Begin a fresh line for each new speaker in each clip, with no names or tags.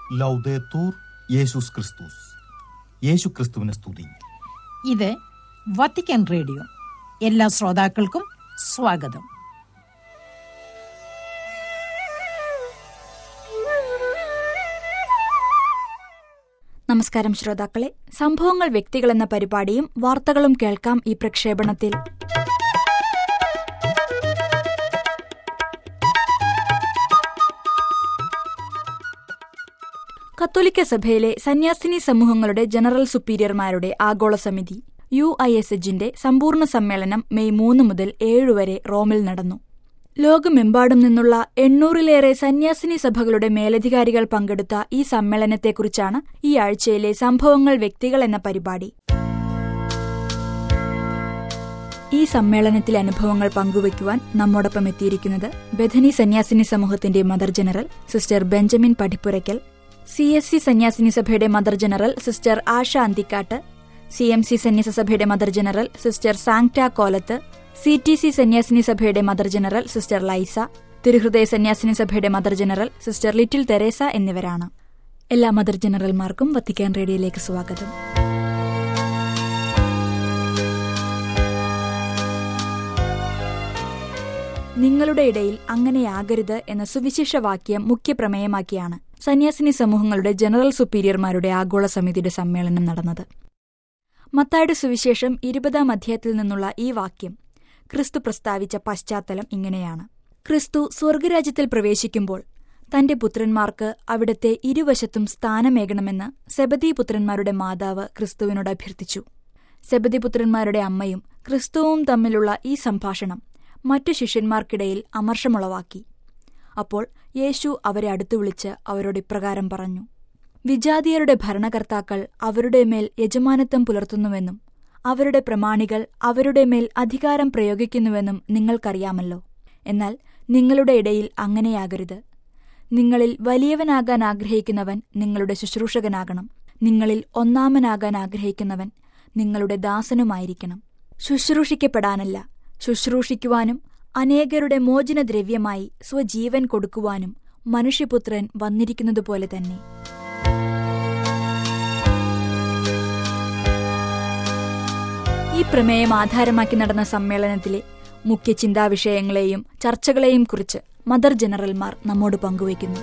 ലൗദേത്തൂർ യേശുസ് ക്രിസ്തുസ് യേശു ക്രിസ്തുവിനെ സ്തുതി
ഇത് വത്തിക്കാൻ റേഡിയോ എല്ലാ ശ്രോതാക്കൾക്കും സ്വാഗതം
നമസ്കാരം ശ്രോതാക്കളെ സംഭവങ്ങൾ വ്യക്തികളെന്ന പരിപാടിയും വാർത്തകളും കേൾക്കാം ഈ പ്രക്ഷേപണത്തിൽ കത്തോലിക്ക സഭയിലെ സന്യാസിനി സമൂഹങ്ങളുടെ ജനറൽ സുപ്പീരിയർമാരുടെ ആഗോള സമിതി യു ഐ എസ് എജിന്റെ സമ്പൂർണ്ണ സമ്മേളനം മെയ് മൂന്ന് മുതൽ ഏഴ് വരെ റോമിൽ നടന്നു ലോകമെമ്പാടും നിന്നുള്ള എണ്ണൂറിലേറെ സന്യാസിനി സഭകളുടെ മേലധികാരികൾ പങ്കെടുത്ത ഈ സമ്മേളനത്തെക്കുറിച്ചാണ് ഈ ആഴ്ചയിലെ സംഭവങ്ങൾ വ്യക്തികൾ എന്ന പരിപാടി ഈ സമ്മേളനത്തിലെ അനുഭവങ്ങൾ പങ്കുവയ്ക്കുവാൻ നമ്മോടൊപ്പം എത്തിയിരിക്കുന്നത് ബഥനി സന്യാസിനി സമൂഹത്തിന്റെ mother general sister Benjamin Padippurackal C S C സന്യാസിനി സഭയുടെ mother general sister Asha Anthikkad C M C സന്യാസ സഭയുടെ mother general sister Sancta Kolath C T C സന്യാസിനി സഭയുടെ മദർ ജനറൽ സിസ്റ്റർ ലൈസ തിരുഹൃദയ സന്യാസിനി സഭയുടെ mother general sister Little Theresa എന്നിവരാണ് എല്ലാ മദർ ജനറൽമാർക്കും വത്തിക്കാൻ റേഡിയോയിലേക്ക് സ്വാഗതം നിങ്ങളുടെ ഇടയിൽ അങ്ങനെയാകരുത് എന്ന സുവിശേഷ വാക്യം മുഖ്യപ്രമേയമാക്കിയാണ് സന്യാസിനി സമൂഹങ്ങളുടെ ജനറൽ സുപ്പീരിയർമാരുടെ ആഗോള സമിതിയുടെ സമ്മേളനം നടന്നത് മത്തായുടെ സുവിശേഷം ഇരുപതാം അധ്യായത്തിൽ നിന്നുള്ള ഈ വാക്യം ക്രിസ്തു പ്രസ്താവിച്ച പശ്ചാത്തലം ഇങ്ങനെയാണ് ക്രിസ്തു സ്വർഗരാജ്യത്തിൽ പ്രവേശിക്കുമ്പോൾ തന്റെ പുത്രന്മാർക്ക് അവിടത്തെ ഇരുവശത്തും സ്ഥാനമേകണമെന്ന് സെബദി പുത്രന്മാരുടെ മാതാവ് ക്രിസ്തുവിനോട് അഭ്യർത്ഥിച്ചു സെബദി പുത്രന്മാരുടെ അമ്മയും ക്രിസ്തുവും തമ്മിലുള്ള ഈ സംഭാഷണം മറ്റു ശിഷ്യന്മാർക്കിടയിൽ അമർഷമുളവാക്കി അപ്പോൾ യേശു അവരെ അടുത്തു വിളിച്ച് അവരോട് ഇപ്രകാരം പറഞ്ഞു വിജാതിയരുടെ ഭരണകർത്താക്കൾ അവരുടെ മേൽ യജമാനത്വം പുലർത്തുന്നുവെന്നും അവരുടെ പ്രമാണികൾ അവരുടെ മേൽ അധികാരം പ്രയോഗിക്കുന്നുവെന്നും നിങ്ങൾക്കറിയാമല്ലോ എന്നാൽ നിങ്ങളുടെ ഇടയിൽ അങ്ങനെയാകരുത് നിങ്ങളിൽ വലിയവനാകാൻ ആഗ്രഹിക്കുന്നവൻ നിങ്ങളുടെ ശുശ്രൂഷകനാകണം നിങ്ങളിൽ ഒന്നാമനാകാൻ ആഗ്രഹിക്കുന്നവൻ നിങ്ങളുടെ ദാസനുമായിരിക്കണം ശുശ്രൂഷിക്കപ്പെടാനല്ല ശുശ്രൂഷിക്കുവാനും അനേകരുടെ മോചനദ്രവ്യമായി സ്വജീവൻ കൊടുക്കുവാനും മനുഷ്യപുത്രൻ വന്നിരിക്കുന്നതുപോലെ തന്നെ ഈ പ്രമേയം ആധാരമാക്കി നടന്ന സമ്മേളനത്തിലെ മുഖ്യ ചിന്താവിഷയങ്ങളെയും ചർച്ചകളെയും കുറിച്ച് മദർ ജനറൽമാർ നമ്മോട് പങ്കുവയ്ക്കുന്നു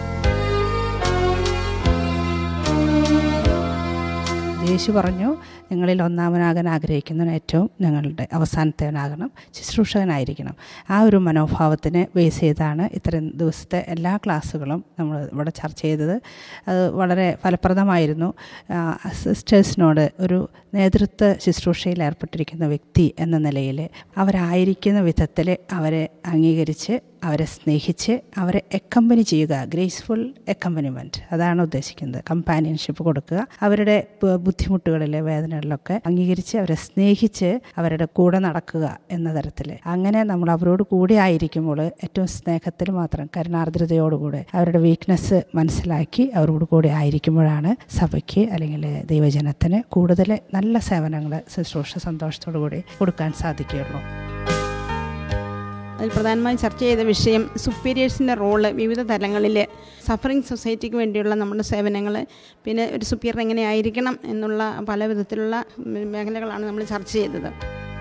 യേശു പറഞ്ഞു നിങ്ങളിൽ ഒന്നാമനാകാൻ ആഗ്രഹിക്കുന്നവൻ ഏറ്റവും ഞങ്ങളുടെ അവസാനത്തേവനാകണം ശുശ്രൂഷകനായിരിക്കണം ആ ഒരു മനോഭാവത്തിനെ ബേസ് ചെയ്താണ് ഇത്രയും ദിവസത്തെ എല്ലാ ക്ലാസ്സുകളും നമ്മൾ ഇവിടെ ചർച്ച ചെയ്തത് അത് വളരെ ഫലപ്രദമായിരുന്നു സിസ്റ്റേഴ്സിനോട് ഒരു നേതൃത്വ ശുശ്രൂഷയിൽ ഏർപ്പെട്ടിരിക്കുന്ന വ്യക്തി എന്ന നിലയിൽ അവരായിരിക്കുന്ന വിധത്തിൽ അവരെ അംഗീകരിച്ച് അവരെ സ്നേഹിച്ച് അവരെ എക്കമ്പനി ചെയ്യുക ഗ്രേസ്ഫുൾ എക്കമ്പനിമെൻറ്റ് അതാണ് ഉദ്ദേശിക്കുന്നത് കമ്പാനിയൻഷിപ്പ് കൊടുക്കുക അവരുടെ ബുദ്ധിമുട്ടുകളിലെ വേദനകളിലൊക്കെ അംഗീകരിച്ച് അവരെ സ്നേഹിച്ച് അവരുടെ കൂടെ നടക്കുക എന്ന തരത്തിൽ അങ്ങനെ നമ്മൾ അവരോട് കൂടെ ആയിരിക്കുമ്പോൾ ഏറ്റവും സ്നേഹത്തിൽ മാത്രം കരുണാർദ്രതയോടുകൂടെ അവരുടെ വീക്ക്നെസ് മനസ്സിലാക്കി അവരോട് കൂടെ ആയിരിക്കുമ്പോഴാണ് സഭയ്ക്ക് അല്ലെങ്കിൽ ദൈവജനത്തിന് കൂടുതൽ നല്ല സേവനങ്ങൾ ശുശ്രൂഷ സന്തോഷത്തോടു കൂടി കൊടുക്കാൻ സാധിക്കുകയുള്ളൂ
അതിൽ പ്രധാനമായും ചർച്ച ചെയ്ത വിഷയം സുപ്പീരിയേഴ്സിൻ്റെ റോള് വിവിധ തലങ്ങളിൽ സഫറിങ് സൊസൈറ്റിക്ക് വേണ്ടിയുള്ള നമ്മുടെ സേവനങ്ങൾ പിന്നെ ഒരു സുപ്പീരിയർ എങ്ങനെ ആയിരിക്കണം എന്നുള്ള പല വിധത്തിലുള്ള മേഖലകളാണ് നമ്മൾ ചർച്ച ചെയ്തത്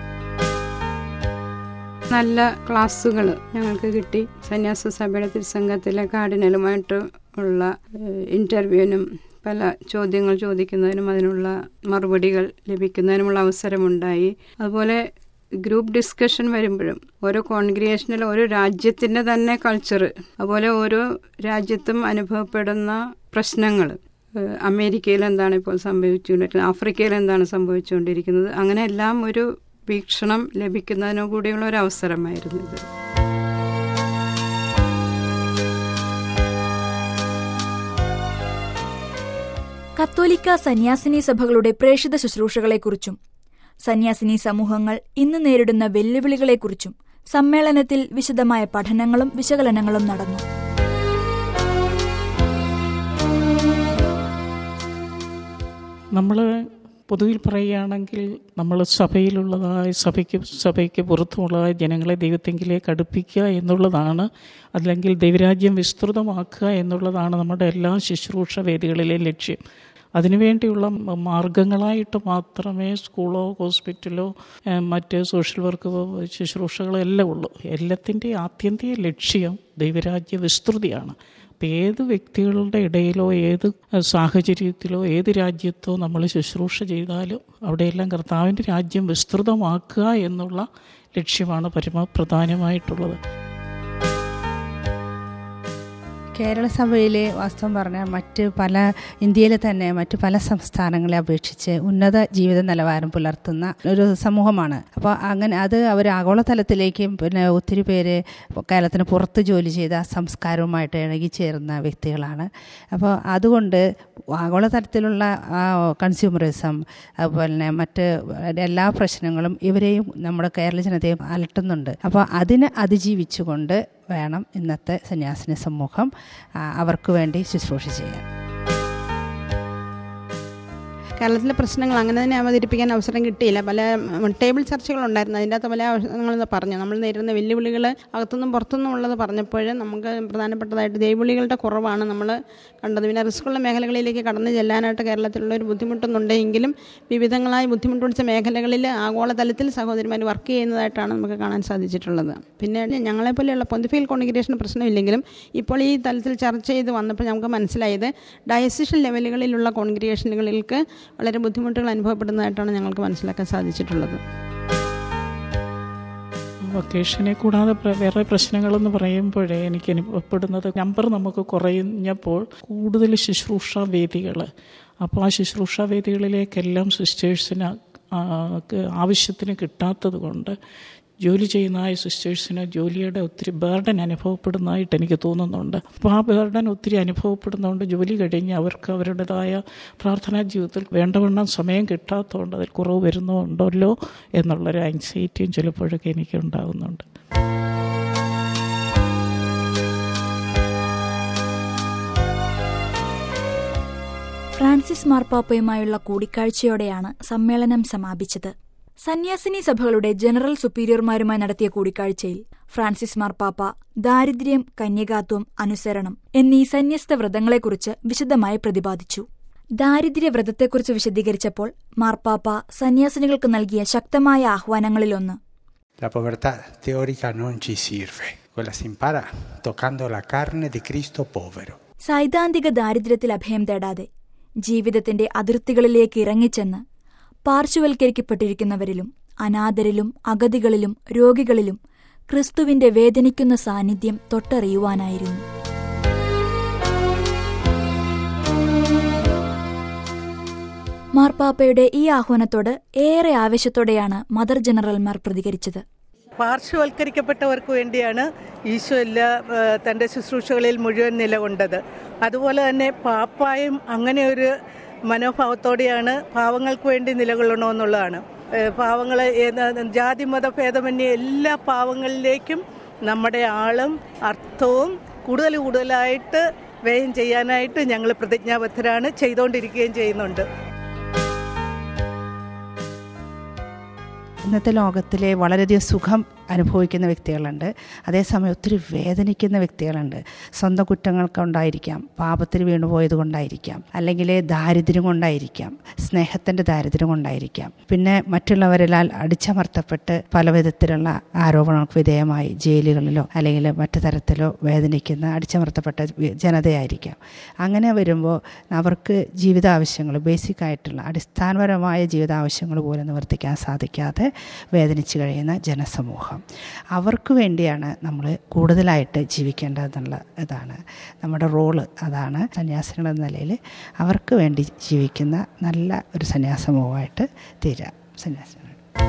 നല്ല ക്ലാസ്സുകൾ ഞങ്ങൾക്ക് കിട്ടി സന്യാസ സഭയുടെ തിരുസംഘത്തിലെ കാർഡിനലുമായിട്ട് ഉള്ള ഇൻ്റർവ്യൂവിനും പല ചോദ്യങ്ങൾ ചോദിക്കുന്നതിനും അതിനുള്ള മറുപടികൾ ലഭിക്കുന്നതിനുമുള്ള അവസരമുണ്ടായി അതുപോലെ ഗ്രൂപ്പ് ഡിസ്കഷൻ വരുമ്പോഴും ഓരോ കോൺഗ്രിയേഷനിൽ ഓരോ രാജ്യത്തിൻ്റെ തന്നെ കൾച്ചർ അതുപോലെ ഓരോ രാജ്യത്തും അനുഭവപ്പെടുന്ന പ്രശ്നങ്ങൾ അമേരിക്കയിൽ എന്താണ് ഇപ്പോൾ സംഭവിച്ചുകൊണ്ടിരിക്കുന്നത് ആഫ്രിക്കയിൽ എന്താണ് സംഭവിച്ചുകൊണ്ടിരിക്കുന്നത് അങ്ങനെ എല്ലാം ഒരു വീക്ഷണം ലഭിക്കുന്നതിനു കൂടിയുള്ള ഒരു അവസരമായിരുന്നു ഇത്
കത്തോലിക്ക സന്യാസിനി സഭകളുടെ പ്രേഷിത ശുശ്രൂഷകളെക്കുറിച്ചും സന്യാസിനി സമൂഹങ്ങൾ ഇന്ന് നേരിടുന്ന വെല്ലുവിളികളെക്കുറിച്ചും സമ്മേളനത്തിൽ വിശദമായ പഠനങ്ങളും വിശകലനങ്ങളും നടന്നു
നമ്മൾ പൊതുവിൽ പറയുകയാണെങ്കിൽ നമ്മൾ സഭയിലുള്ളതായ സഭയ്ക്ക് സഭയ്ക്ക് പുറത്തുമുള്ളതായ ജനങ്ങളെ ദൈവത്തെങ്കിലേക്ക് അടുപ്പിക്കുക എന്നുള്ളതാണ് അല്ലെങ്കിൽ ദൈവരാജ്യം വിസ്തൃതമാക്കുക എന്നുള്ളതാണ് നമ്മുടെ എല്ലാ ശുശ്രൂഷ വേദികളിലെയും ലക്ഷ്യം അതിനുവേണ്ടിയുള്ള മാർഗങ്ങളായിട്ട് മാത്രമേ സ്കൂളോ ഹോസ്പിറ്റലോ ഏഹ് മറ്റ് സോഷ്യൽ വർക്ക് ശുശ്രൂഷകളോ എല്ലാം ഉള്ളൂ എല്ലാത്തിൻ്റെ ആത്യന്തിക ലക്ഷ്യം ദൈവരാജ്യ വിസ്തൃതിയാണ് അപ്പം ഏത് വ്യക്തികളുടെ ഇടയിലോ ഏത് സാഹചര്യത്തിലോ ഏത് രാജ്യത്തോ നമ്മൾ ശുശ്രൂഷ ചെയ്താലും അവിടെയെല്ലാം കർത്താവിൻ്റെ രാജ്യം വിസ്തൃതമാക്കുക എന്നുള്ള ലക്ഷ്യമാണ് പരമപ്രധാനമായിട്ടുള്ളത്
കേരള സഭയിലെ വാസ്തവം പറഞ്ഞാൽ മറ്റ് പല ഇന്ത്യയിലെ തന്നെ മറ്റ് പല സംസ്ഥാനങ്ങളെ അപേക്ഷിച്ച് ഉന്നത ജീവിത നിലവാരം പുലർത്തുന്ന ഒരു സമൂഹമാണ് അപ്പോൾ അങ്ങനെ അത് അവർ ആഗോളതലത്തിലേക്കും പിന്നെ ഒത്തിരി പേര് കേരളത്തിന് പുറത്ത് ജോലി ചെയ്ത സംസ്കാരവുമായിട്ട് ഇണകിച്ചേർന്ന വ്യക്തികളാണ് അപ്പോൾ അതുകൊണ്ട് ആഗോളതലത്തിലുള്ള ആ കൺസ്യൂമറിസം അതുപോലെ തന്നെ മറ്റ് എല്ലാ പ്രശ്നങ്ങളും ഇവരെയും നമ്മുടെ കേരള ജനതയെ അലട്ടുന്നുണ്ട് അപ്പോൾ അതിനെ അതിജീവിച്ചുകൊണ്ട് വേണം ഇന്നത്തെ സന്യാസിനി സമൂഹം ആ, അവർക്ക് വേണ്ടി ശുശ്രൂഷ ചെയ്യാൻ
കേരളത്തിലെ പ്രശ്നങ്ങൾ അങ്ങനെ തന്നെ അവതരിപ്പിക്കാൻ അവസരം കിട്ടിയില്ല പല ഉം, ടേബിൾ ചർച്ചകളുണ്ടായിരുന്നു അതിൻ്റെ അകത്ത് പല അവസരങ്ങളെന്ന് പറഞ്ഞു നമ്മൾ നേരിടുന്ന വെല്ലുവിളികൾ അകത്തുനിന്നും പുറത്തുനിന്നും ഉള്ളത് പറഞ്ഞപ്പോൾ നമുക്ക് പ്രധാനപ്പെട്ടതായിട്ട് ദൈവവിളികളുടെ കുറവാണ് നമ്മൾ കണ്ടത് പിന്നെ റിസ്ക്കുള്ള മേഖലകളിലേക്ക് കടന്നു ചെല്ലാനായിട്ട് കേരളത്തിലുള്ള ഒരു ബുദ്ധിമുട്ടൊന്നുണ്ടെങ്കിലും വിവിധങ്ങളായ ബുദ്ധിമുട്ട് പിടിച്ച മേഖലകളിൽ ആഗോളതലത്തിൽ സഹോദരിമാർ വർക്ക് ചെയ്യുന്നതായിട്ടാണ് നമുക്ക് കാണാൻ സാധിച്ചിട്ടുള്ളത് പിന്നെ ഞങ്ങളെപ്പോലെയുള്ള പൊന്തിഫൈൽ കോൺഗ്രിഗേഷൻ പ്രശ്നമില്ലെങ്കിലും ഇപ്പോൾ ഈ തലത്തിൽ ചർച്ച ചെയ്ത് വന്നപ്പോൾ നമുക്ക് മനസ്സിലായത് ഡയസിഷൻ ലെവലുകളിലുള്ള കോൺഗ്രിഗേഷനുകൾക്ക് വളരെ ബുദ്ധിമുട്ടുകൾ അനുഭവപ്പെടുന്നതായിട്ടാണ് ഞങ്ങൾക്ക് മനസ്സിലാക്കാൻ സാധിച്ചിട്ടുള്ളത്
വൊക്കേഷനെ കൂടാതെ പ്ര- വേറെ പ്രശ്നങ്ങളെന്ന് പറയുമ്പോഴേ എനിക്ക് അനുഭവപ്പെടുന്നത് നമ്പർ നമുക്ക് കുറഞ്ഞപ്പോൾ കൂടുതൽ ശുശ്രൂഷ വേദികൾ അപ്പോൾ ആ ശുശ്രൂഷ വേദികളിലേക്കെല്ലാം സിസ്റ്റേഴ്സിന് ആവശ്യത്തിന് കിട്ടാത്തത് കൊണ്ട് ജോലി ചെയ്യുന്നതായ സിസ്റ്റേഴ്സിന് ജോലിയുടെ ഒത്തിരി ബേർഡൻ അനുഭവപ്പെടുന്നതായിട്ട് എനിക്ക് തോന്നുന്നുണ്ട് അപ്പോൾ ആ ബേർഡൻ ഒത്തിരി അനുഭവപ്പെടുന്നതുകൊണ്ട് ജോലി കഴിഞ്ഞ് അവർക്ക് അവരുടേതായ പ്രാർത്ഥനാ ജീവിതത്തിൽ വേണ്ടവണ്ണം സമയം കിട്ടാത്തതുകൊണ്ട് അതിൽ കുറവ് വരുന്നുണ്ടല്ലോ എന്നുള്ളൊരു ആൻസൈറ്റിയും ചിലപ്പോഴൊക്കെ എനിക്ക് ഉണ്ടാകുന്നുണ്ട്
ഫ്രാൻസിസ് മാർപ്പാപ്പയുമായുള്ള കൂടിക്കാഴ്ചയോടെയാണ് സമ്മേളനം സമാപിച്ചത് സന്യാസിനി സഭകളുടെ ജനറൽ സുപ്പീരിയർമാരുമായി നടത്തിയ കൂടിക്കാഴ്ചയിൽ ഫ്രാൻസിസ് മാർപ്പാപ്പ ദാരിദ്ര്യം കന്യകാത്വം അനുസരണം എന്നീ സന്യസ്ത വ്രതങ്ങളെക്കുറിച്ച് വിശദമായി പ്രതിപാദിച്ചു ദാരിദ്ര്യവ്രതത്തെക്കുറിച്ച് വിശദീകരിച്ചപ്പോൾ മാർപ്പാപ്പ സന്യാസിനികൾക്ക് നൽകിയ ശക്തമായ ആഹ്വാനങ്ങളിലൊന്ന്
La povertà teorica non ci serve, quella si impara toccando la carne di Cristo povero.
സൈദ്ധാന്തിക ദാരിദ്ര്യത്തിൽ അഭയം തേടാതെ ജീവിതത്തിന്റെ അതിർത്തികളിലേക്ക് ഇറങ്ങിച്ചെന്ന് പാർശ്വവൽക്കരിക്കപ്പെട്ടിരിക്കുന്നവരിലും അനാഥരിലും അഗതികളിലും രോഗികളിലും ക്രിസ്തുവിന്റെ വേദനിക്കുന്ന സാന്നിധ്യം തൊട്ടറിയുവാനായിരുന്നു മാർപ്പാപ്പയുടെ ഈ ആഹ്വാനത്തോട് ഏറെ ആവേശത്തോടെയാണ് മദർ ജനറൽമാർ പ്രതികരിച്ചത്
പാർശ്വവൽക്കരിക്കപ്പെട്ടവർക്ക് വേണ്ടിയാണ് ഈശോ എല്ലാ ആ, തൻ്റെ ശുശ്രൂഷകളിൽ മുഴുവൻ നിലകൊണ്ടത് അതുപോലെ തന്നെ പാപ്പായും അങ്ങനെ ഒരു മനോഭാവത്തോടെയാണ് പാവങ്ങൾക്ക് വേണ്ടി നിലകൊള്ളണമെന്നുള്ളതാണ് ഏ, പാവങ്ങളെ ഏത് ജാതി മത ഭേദമന്യേ എല്ലാ പാവങ്ങളിലേക്കും നമ്മുടെ ആളും അർത്ഥവും കൂടുതൽ കൂടുതലായിട്ട് വ്യയം ചെയ്യാനായിട്ട് ഞങ്ങൾ പ്രതിജ്ഞാബദ്ധരാണ് ചെയ്തുകൊണ്ടിരിക്കുകയും ചെയ്യുന്നുണ്ട്
ഇന്നത്തെ ലോകത്തിലെ വളരെയധികം സുഖം അനുഭവിക്കുന്ന വ്യക്തികളുണ്ട് അതേസമയം ഒത്തിരി വേദനിക്കുന്ന വ്യക്തികളുണ്ട് സ്വന്തം കുറ്റങ്ങൾ കൊണ്ടായിരിക്കാം പാപത്തിൽ വീണുപോയത് കൊണ്ടായിരിക്കാം അല്ലെങ്കിൽ ദാരിദ്ര്യം കൊണ്ടായിരിക്കാം സ്നേഹത്തിൻ്റെ ദാരിദ്ര്യം കൊണ്ടായിരിക്കാം പിന്നെ മറ്റുള്ളവരാൽ അടിച്ചമർത്തപ്പെട്ട് പല വിധത്തിലുള്ള ആരോപണങ്ങൾക്ക് വിധേയമായി ജയിലുകളിലോ അല്ലെങ്കിൽ മറ്റു തരത്തിലോ വേദനിക്കുന്ന അടിച്ചമർത്തപ്പെട്ട വി- ജനതയായിരിക്കാം അങ്ങനെ വരുമ്പോൾ അവർക്ക് ജീവിതാവശ്യങ്ങൾ ബേസിക് ആയിട്ടുള്ള അടിസ്ഥാനപരമായ ജീവിതാവശ്യങ്ങൾ പോലും നിവർത്തിക്കാൻ സാധിക്കാതെ വേദനിച്ച് കഴിയുന്ന ജനസമൂഹം അവർക്ക് വേണ്ടിയാണ് നമ്മൾ കൂടുതലായിട്ട് ജീവിക്കേണ്ടതെന്നുള്ള ഇതാണ് നമ്മുടെ റോള് അതാണ് സന്യാസികൾ എന്ന നിലയിൽ അവർക്ക് വേണ്ടി ജീവിക്കുന്ന നല്ല ഒരു സന്യാസമൂഹമായിട്ട് തീരാം സന്യാസികൾ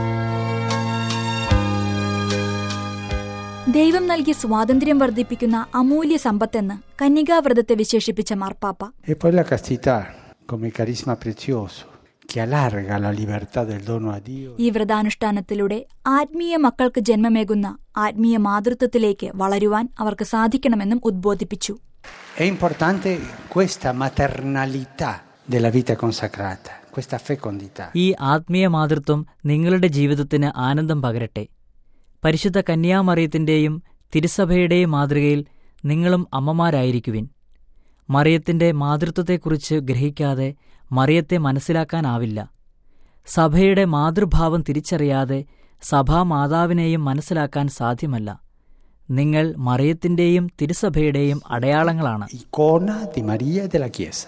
ദൈവം നൽകിയ സ്വാതന്ത്ര്യം വർദ്ധിപ്പിക്കുന്ന അമൂല്യ സമ്പത്തെന്ന് കന്യകാവ്രതത്തെ വിശേഷിപ്പിച്ച മാർപ്പാപ്പ
E poi la castità come carisma prezioso che allarga la libertà del dono a Dio.
ഈ വ്രതാനുഷ്ഠാനത്തിലൂടെ ആത്മീയ മക്കൾക്ക് ജന്മമേകുന്ന ആത്മീയ മാതൃത്വത്തിലേക്ക് വളരുവാൻ അവർക്ക് സാധിക്കണമെന്നും ഉദ്ബോധിപ്പിച്ചു
È importante questa maternalità della vita consacrata, questa fecondità.
ഈ ആത്മീയ മാതൃത്വം നിങ്ങളുടെ ജീവിതത്തിന് ആനന്ദം പകരട്ടെ പരിശുദ്ധ കന്യാമറിയത്തിൻ്റെയും തിരുസഭയുടെയും മാതൃകയിൽ നിങ്ങളും അമ്മമാരായിരിക്കുവിൻ മറിയത്തിന്റെ മാതൃത്വത്തെക്കുറിച്ച് ഗ്രഹിക്കാതെ മറിയത്തെ മനസ്സിലാക്കാനാവില്ല സഭയുടെ മാതൃഭാവം തിരിച്ചറിയാതെ സഭാമാതാവിനെയും മനസ്സിലാക്കാൻ സാധ്യമല്ല നിങ്ങൾ മറിയത്തിന്റെയും തിരുസഭയുടെയും അടയാളങ്ങളാണ്
Icona di Maria e della Chiesa.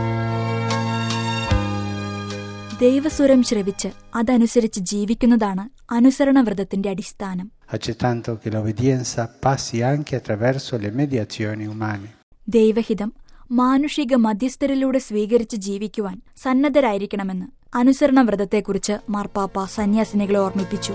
ദൈവസ്വരം ശ്രവിച്ച് അതനുസരിച്ച് ജീവിക്കുന്നതാണ് അനുസരണവ്രതത്തിന്റെ അടിസ്ഥാനം
accettando che l'obbedienza passi anche attraverso le mediazioni umane.
ദൈവഹിതം മാനുഷിക മധ്യസ്ഥരിലൂടെ സ്വീകരിച്ച് ജീവിക്കുവാൻ സന്നദ്ധരായിരിക്കണമെന്ന് അനുസരണവ്രതത്തെക്കുറിച്ച് മാർപ്പാപ്പ സന്യാസിനികളെ ഓർമ്മിപ്പിച്ചു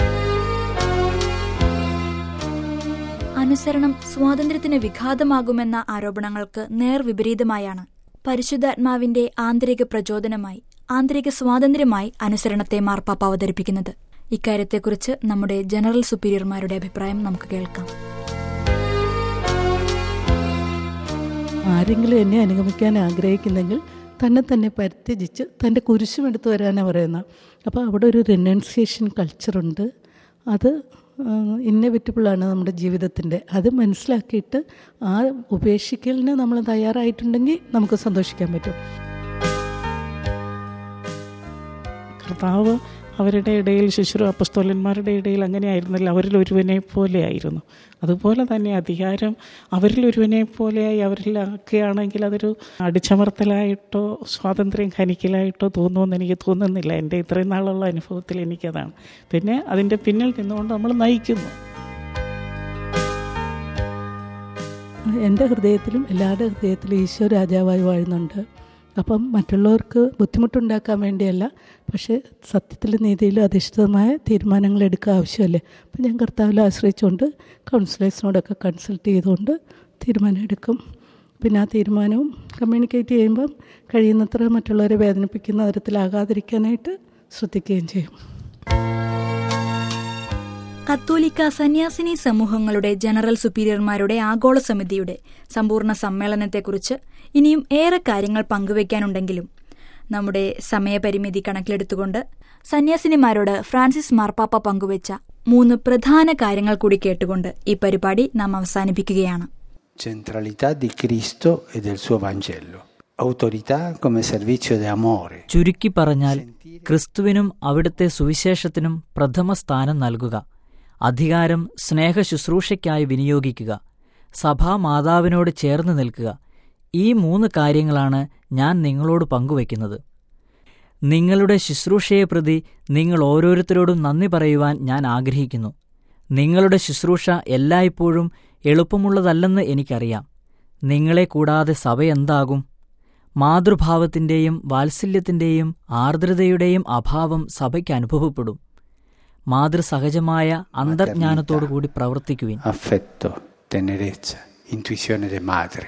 അനുസരണം സ്വാതന്ത്ര്യത്തിന് വിഘാതമാകുമെന്ന ആരോപണങ്ങൾക്ക് നേർവിപരീതമായാണ് പരിശുദ്ധാത്മാവിന്റെ ആന്തരിക പ്രചോദനമായി ആന്തരിക സ്വാതന്ത്ര്യമായി അനുസരണത്തെ മാർപ്പാപ്പ അവതരിപ്പിക്കുന്നത് ഇക്കാര്യത്തെക്കുറിച്ച് നമ്മുടെ ജനറൽ സുപ്പീരിയർമാരുടെ അഭിപ്രായം നമുക്ക് കേൾക്കാം
ആരെങ്കിലും എന്നെ അനുഗമിക്കാൻ ആഗ്രഹിക്കുന്നെങ്കിൽ തന്നെ തന്നെ പരിത്യജിച്ച് തൻ്റെ കുരിശും എടുത്തു വരാനാണ് പറയുന്നത് അപ്പോൾ അവിടെ ഒരു റിനൗൺസിയേഷൻ കൾച്ചറുണ്ട് അത് ഇന്നവിറ്റബിളാണ് നമ്മുടെ ജീവിതത്തിൻ്റെ അത് മനസ്സിലാക്കിയിട്ട് ആ ഉപേക്ഷിക്കലിന് നമ്മൾ തയ്യാറായിട്ടുണ്ടെങ്കിൽ നമുക്ക് സന്തോഷിക്കാൻ പറ്റും
കർത്താവ് അവരുടെ ഇടയിൽ ശിശുര അപ്പസ്തോലന്മാരുടെ ഇടയിൽ അങ്ങനെയായിരുന്നില്ല അവരിൽ ഒരുവനെ പോലെയായിരുന്നു അതുപോലെ തന്നെ അധികാരം അവരിൽ ഒരുവനെ പോലെയായി അവരിലാക്കുകയാണെങ്കിൽ അതൊരു അടിച്ചമർത്തലായിട്ടോ സ്വാതന്ത്ര്യം ഖനിക്കലായിട്ടോ തോന്നുമെന്ന് എനിക്ക് തോന്നുന്നില്ല എൻ്റെ ഇത്രയും നാളുള്ള അനുഭവത്തിൽ എനിക്കതാണ് പിന്നെ അതിൻ്റെ പിന്നിൽ നിന്നുകൊണ്ട് നമ്മൾ നയിക്കുന്നു
എൻ്റെ ഹൃദയത്തിലും എല്ലാവരുടെ ഹൃദയത്തിലും ഈശോ രാജാവായി വാഴുന്നുണ്ട് അപ്പം മറ്റുള്ളവർക്ക് ബുദ്ധിമുട്ടുണ്ടാക്കാൻ വേണ്ടിയല്ല പക്ഷേ സത്യത്തിലും നീതിയിലും അധിഷ്ഠിതമായ തീരുമാനങ്ങൾ എടുക്കുക ആവശ്യമല്ലേ അപ്പം ഞാൻ കർത്താവിൽ ആശ്രയിച്ചുകൊണ്ട് കൗൺസിലേഴ്സിനോടൊക്കെ കൺസൾട്ട് ചെയ്തുകൊണ്ട് തീരുമാനം എടുക്കും പിന്നെ ആ തീരുമാനവും കമ്മ്യൂണിക്കേറ്റ് ചെയ്യുമ്പം കഴിയുന്നത്ര മറ്റുള്ളവരെ വേദനിപ്പിക്കുന്ന തരത്തിലാകാതിരിക്കാനായിട്ട് ശ്രദ്ധിക്കുകയും ചെയ്യും
കത്തോലിക്ക സന്യാസിനി സമൂഹങ്ങളുടെ ജനറൽ സുപ്പീരിയർമാരുടെ ആഗോള സമിതിയുടെ സമ്പൂർണ്ണ സമ്മേളനത്തെക്കുറിച്ച് ഇനിയും ഏറെ കാര്യങ്ങൾ പങ്കുവയ്ക്കാനുണ്ടെങ്കിലും നമ്മുടെ സമയപരിമിതി കണക്കിലെടുത്തുകൊണ്ട് സന്യാസിനിമാരോട് ഫ്രാൻസിസ് മാർപ്പാപ്പ പങ്കുവച്ച മൂന്ന് പ്രധാന കാര്യങ്ങൾ കൂടി കേട്ടുകൊണ്ട് ഈ പരിപാടി നാം അവസാനിപ്പിക്കുകയാണ്
Centralità di Cristo e del suo Vangelo. Autorità come servizio di amore.
ചുരുക്കി പറഞ്ഞാൽ ക്രിസ്തുവിനും അവിടുത്തെ സുവിശേഷത്തിനും പ്രഥമ സ്ഥാനം നൽകുക അധികാരം സ്നേഹ ശുശ്രൂഷയ്ക്കായി വിനിയോഗിക്കുക സഭാ മാതാവിനോട് ചേർന്ന് നിൽക്കുക ഈ മൂന്ന് കാര്യങ്ങളാണ് ഞാൻ നിങ്ങളോട് പങ്കുവയ്ക്കുന്നത് നിങ്ങളുടെ ശുശ്രൂഷയെ പ്രതി നിങ്ങൾ ഓരോരുത്തരോടും നന്ദി പറയുവാൻ ഞാൻ ആഗ്രഹിക്കുന്നു നിങ്ങളുടെ ശുശ്രൂഷ എല്ലായ്പ്പോഴും എളുപ്പമുള്ളതല്ലെന്ന് എനിക്കറിയാം നിങ്ങളെ കൂടാതെ സഭ എന്താകും മാതൃഭാവത്തിൻ്റെയും വാത്സല്യത്തിൻ്റെയും ആർദ്രതയുടെയും അഭാവം സഭയ്ക്ക് അനുഭവപ്പെടും മാതൃസഹജമായ അന്തർജ്ഞാനത്തോടുകൂടി പ്രവർത്തിക്കുവിൻ
Affetto, tenerezza, intuizione di madre.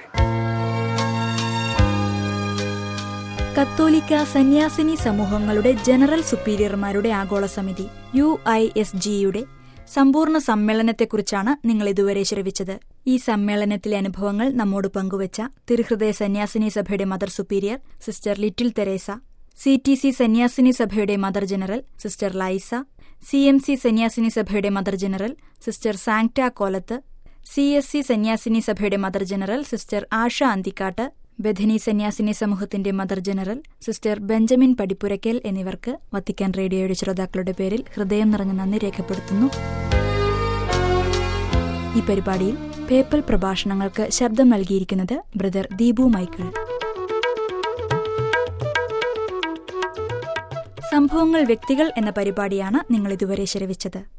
കത്തോലിക്ക സന്യാസിനി സമൂഹങ്ങളുടെ ജനറൽ സുപ്പീരിയർമാരുടെ ആഗോള സമിതി യു ഐ എസ് ജിയുടെ സമ്പൂർണ്ണ സമ്മേളനത്തെക്കുറിച്ചാണ് നിങ്ങൾ ഇതുവരെ ശ്രവിച്ചത് ഈ സമ്മേളനത്തിലെ അനുഭവങ്ങൾ നമ്മോട് പങ്കുവച്ച തിരുഹൃദയ സന്യാസിനി സഭയുടെ mother superior sister Little Theresa C T C സന്യാസിനി സഭയുടെ mother general sister Liza C M C സന്യാസിനി സഭയുടെ mother general sister Sancta Kolath C S C സന്യാസിനി സഭയുടെ mother general sister Asha Anthikkad Bethany സന്യാസിനി സമൂഹത്തിന്റെ mother general sister Benjamin Padippurackal എന്നിവർക്ക് വത്തിക്കാൻ റേഡിയോയുടെ ശ്രോതാക്കളുടെ പേരിൽ ഹൃദയം നിറഞ്ഞ നന്ദി രേഖപ്പെടുത്തുന്നു ഈ പരിപാടിയിൽ പേപ്പൽ പ്രഭാഷണങ്ങൾക്ക് ശബ്ദം നൽകിയിരിക്കുന്നത് ബ്രദർ ദീപു മൈക്കിൾ സംഭവങ്ങൾ വ്യക്തികൾ എന്ന പരിപാടിയാണ് നിങ്ങൾ ഇതുവരെ ശ്രവിച്ചത്